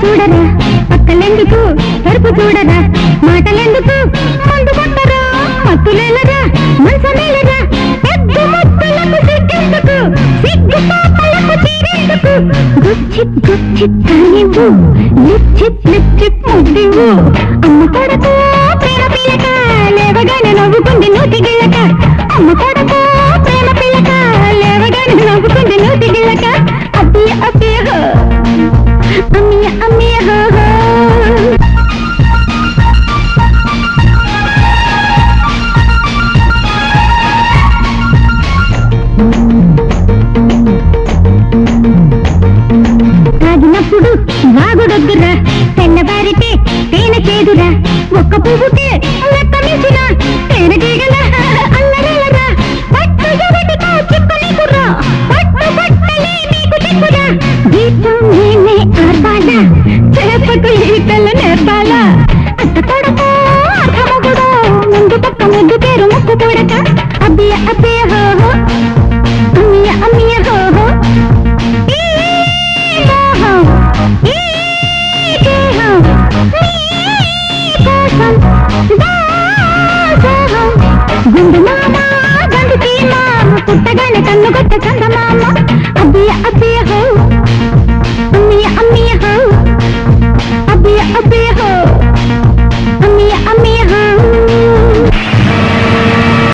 చూడరా పక్కలెందుకు తరుపు చూడరా మాటలెందుకు మందు కొట్టరా మత్తులేలరా మనసమేలరా పెద్ద మత్తులకు సిగ్గెందుకు సిగ్గు పాపలకు తీరేందుకు గుచ్చిత్ గుచ్చిత్ కానివ్వు లిచ్చిత్ లిచ్చిత్ ముద్దివ్వు అమ్మ కొడకు ప్రేమ పిల్లక లేవగానే నవ్వుకుంది నూతి గిళ్ళక అమ్మ కొడకు ప్రేమ పిల్లక లేవగానే నవ్వుకుంది నూతి గిళ్ళక అబ్బియ అబ్బియ హో. అమ్మియ అమ్మియ హో హో. తాగినప్పుడు వాగుడొద్దురా తెల్లబారితే తేనె చేదురా ఒక్క పువ్వుకి